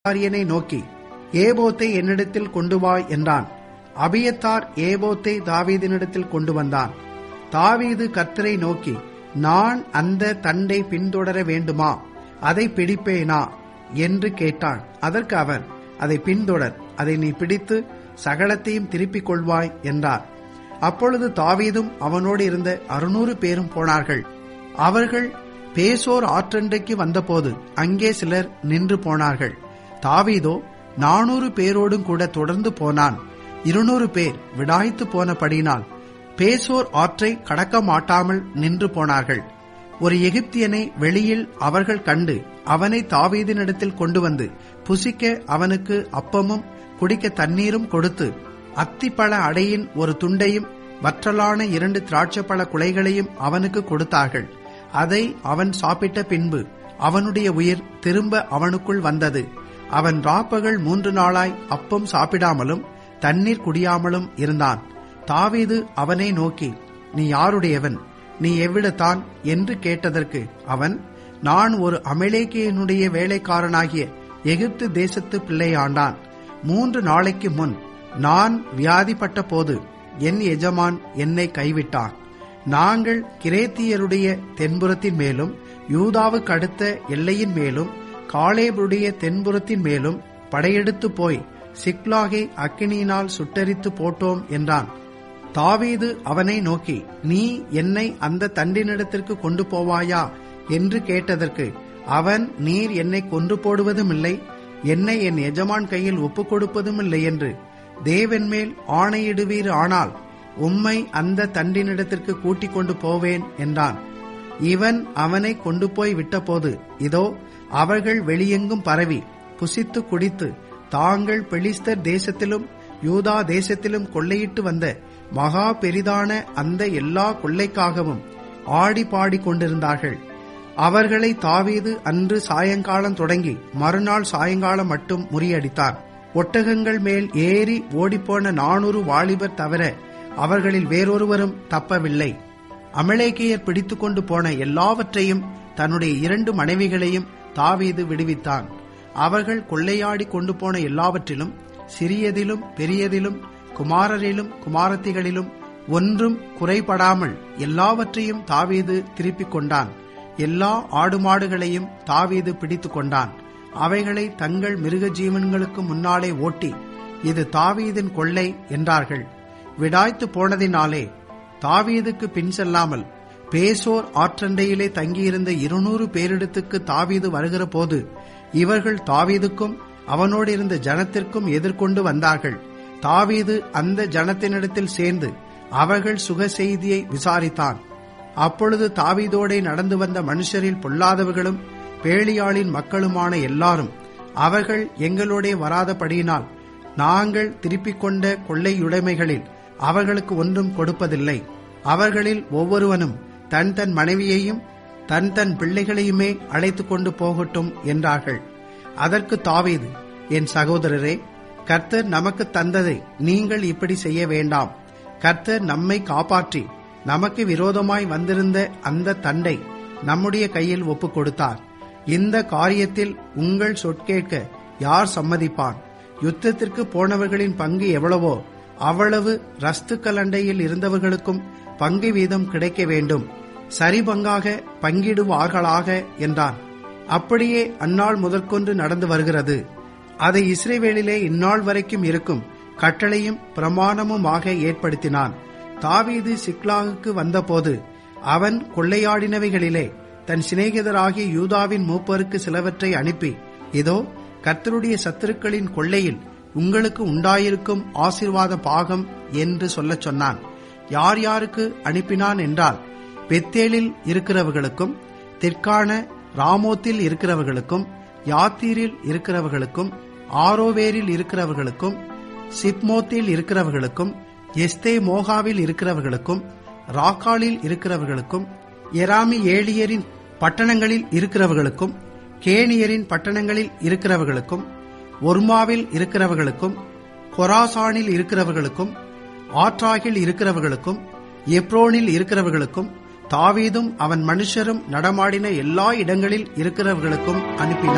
ஆரியனை நோக்கி ஏபோத்தை என்னிடத்தில் கொண்டு வா என்றான் அபியத்தார் ஏபோத்தை தாவீதினிடத்தில் கொண்டு வந்தான் தாவீது கர்த்தரை நோக்கி நான் அந்த தண்டை பின்தொடர வேண்டுமா அதை பிடிப்பேனா என்று கேட்டான் அதற்கு அவர் அதை பின்தொடர் அதை நீ பிடித்து சகலத்தையும் திருப்பிக் கொள்வாய் என்றார் அப்பொழுது தாவீதும் அவனோடு இருந்த அறுநூறு பேரும் போனார்கள் அவர்கள் பேசோர் ஆற்றண்டைக்கு வந்தபோது அங்கே சிலர் நின்று போனார்கள் தாவீதோ நானூறு பேரோடும் கூட தொடர்ந்து போனான் இருநூறு பேர் விடாய்த்து போனபடினால் பேசோர் ஆற்றை கடக்க மாட்டாமல் நின்று போனார்கள் ஒரு எகிப்தியனை வெளியில் அவர்கள் கண்டு அவனை தாவீதினிடத்தில் கொண்டு வந்து புசிக்க அவனுக்கு அப்பமும் குடிக்க தண்ணீரும் கொடுத்து அத்திப்பழ அடையின் ஒரு துண்டையும் வற்றலான இரண்டு திராட்சப்பழ குலைகளையும் அவனுக்கு கொடுத்தார்கள் அதை அவன் சாப்பிட்ட பின்பு அவனுடைய உயிர் திரும்ப அவனுக்குள் வந்தது அவன் ராப்பகல் மூன்று நாளாய் அப்பம் சாப்பிடாமலும் தண்ணீர் குடியாமலும் இருந்தான் தாவீது அவனை நோக்கி நீ யாருடையவன் நீ எவ்விடத்தான் என்று கேட்டதற்கு அவன் நான் ஒரு அமலேக்கியனுடைய வேலைக்காரனாகிய எகிப்து தேசத்து பிள்ளையாண்டான் மூன்று நாளைக்கு முன் நான் வியாதிப்பட்ட போது என் எஜமான் என்னை கைவிட்டான் நாங்கள் கிரேத்தியருடைய தென்புறத்தின் மேலும் யூதாவுக்கு அடுத்த எல்லையின் மேலும் காலேபுடைய தென்புறத்தின் மேலும் படையெடுத்து போய் சிக்லாகை அக்கினியினால் சுட்டரித்து போட்டோம் என்றான் தாவீது அவனை நோக்கி நீ என்னை அந்த தண்டினிடத்திற்கு கொண்டு போவாயா என்று கேட்டதற்கு அவன் நீர் என்னை கொன்று போடுவதும் இல்லை என்னை என் எஜமான் கையில் ஒப்புக் கொடுப்பதும் இல்லை என்று தேவன் மேல் ஆணையிடுவீர் ஆனால் உம்மை அந்த தண்டினிடத்திற்கு கூட்டிக் கொண்டு போவேன் என்றான் இவன் அவனை கொண்டு போய் விட்டபோது இதோ அவர்கள் வெளியெங்கும் பரவி புசித்து குடித்து தாங்கள் பெலிஸ்தர் தேசத்திலும் யூதா தேசத்திலும் கொள்ளையிட்டு வந்த மகா பெரிதான அந்த எல்லா கொள்ளைக்காகவும் ஆடி பாடி கொண்டிருந்தார்கள் அவர்களை தாவீது அன்று சாயங்காலம் தொடங்கி மறுநாள் சாயங்காலம் மட்டும் முறியடித்தான் ஒட்டகங்கள் மேல் ஏறி ஓடிப்போன நானூறு வாலிபர் தவிர அவர்களில் வேறொருவரும் தப்பவில்லை அமலேக்கியர் பிடித்துக்கொண்டு போன எல்லாவற்றையும் தன்னுடைய இரண்டு மனைவிகளையும் தாவீது விடுவித்தான் அவர்கள் கொள்ளையாடி கொண்டு போன எல்லாவற்றிலும் சிறியதிலும் பெரியதிலும் குமாரரிலும் குமாரத்திகளிலும் ஒன்றும் குறைபடாமல் எல்லாவற்றையும் தாவீது திருப்பிக் கொண்டான் எல்லா ஆடு மாடுகளையும் தாவீது பிடித்து கொண்டான் அவைகளை தங்கள் மிருக ஜீவன்களுக்கு முன்னாலே ஓட்டி இது தாவீதின் கொள்ளை என்றார்கள் விடாய்த்து போனதினாலே தாவீதுக்கு பின் செல்லாமல் பேசோர் ஆற்றண்டையிலே தங்கியிருந்த இருநூறு பேரிடத்துக்கு தாவீது வருகிற போது இவர்கள் தாவீதுக்கும் அவனோடு இருந்த ஜனத்திற்கும் எதிர்கொண்டு வந்தார்கள் தாவீது அந்த ஜனத்தினிடத்தில் சேர்ந்து அவர்கள் சுக செய்தியை விசாரித்தான் அப்பொழுது தாவீதோடே நடந்து வந்த மனுஷரில் பொல்லாதவர்களும் பேளியாளின் மக்களுமான எல்லாரும் அவர்கள் எங்களோடே வராதபடியினால் நாங்கள் திருப்பிக் கொண்ட கொள்ளையுடைமைகளில் அவர்களுக்கு ஒன்றும் கொடுப்பதில்லை அவர்களில் ஒவ்வொருவனும் தன் தன் மனைவியையும் தன் தன் பிள்ளைகளையுமே அழைத்துக் கொண்டு போகட்டும் என்றார்கள் அதற்கு தாவீது என் சகோதரரே கர்த்தர் நமக்கு தந்ததை நீங்கள் இப்படி செய்ய வேண்டாம் கர்த்தர் நம்மை காப்பாற்றி நமக்கு விரோதமாய் வந்திருந்த அந்த தண்டை நம்முடைய கையில் ஒப்புக் கொடுத்தார் இந்த காரியத்தில் உங்கள் சொற்கேட்க யார் சம்மதிப்பான் யுத்தத்திற்கு போனவர்களின் பங்கு எவ்வளவோ அவ்வளவு ரஸ்துக்கலண்டையில் இருந்தவர்களுக்கும் பங்கு வீதம் கிடைக்க வேண்டும் சரிபங்காக பங்கிடுவார்களாக என்றான் அப்படியே அந்நாள் முதற்கொண்டு நடந்து வருகிறது அதை இஸ்ரேவேலிலே இந்நாள் வரைக்கும் இருக்கும் கட்டளையும் பிரமாணமுமாக ஏற்படுத்தினான் தாவீது சிக்லாகுக்கு வந்தபோது அவன் கொள்ளையாடினவைகளிலே தன் சிநேகிதராகிய யூதாவின் மூப்பருக்கு சிலவற்றை அனுப்பி இதோ கர்த்தருடைய சத்துருக்களின் கொள்ளையில் உங்களுக்கு உண்டாயிருக்கும் ஆசிர்வாத பாகம் என்று சொல்லச் சொன்னான் யார் யாருக்கு அனுப்பினான் என்றால் பெத்தேலில் இருக்கிறவர்களுக்கும் தெற்கான ராமோத்தில் இருக்கிறவர்களுக்கும் யாத்தீரில் இருக்கிறவர்களுக்கும் ஆரோவேரில் இருக்கிறவர்களுக்கும் சிப்மோத்தில் இருக்கிறவர்களுக்கும் எஸ்தே மோகாவில் இருக்கிறவர்களுக்கும் ராக்காலில் இருக்கிறவர்களுக்கும் எராமி ஏழியரின் பட்டணங்களில் இருக்கிறவர்களுக்கும் கேனியரின் பட்டணங்களில் இருக்கிறவர்களுக்கும் ஒர்மாவில் இருக்கிறவர்களுக்கும் கொராசானில் இருக்கிறவர்களுக்கும் ஆற்றாகில் இருக்கிறவர்களுக்கும் எப்ரோனில் இருக்கிறவர்களுக்கும் தாவீதும் அவன் மனுஷரும் நடமாடின எல்லா இடங்களில் இருக்கிறவர்களுக்கும் அனுப்பினான்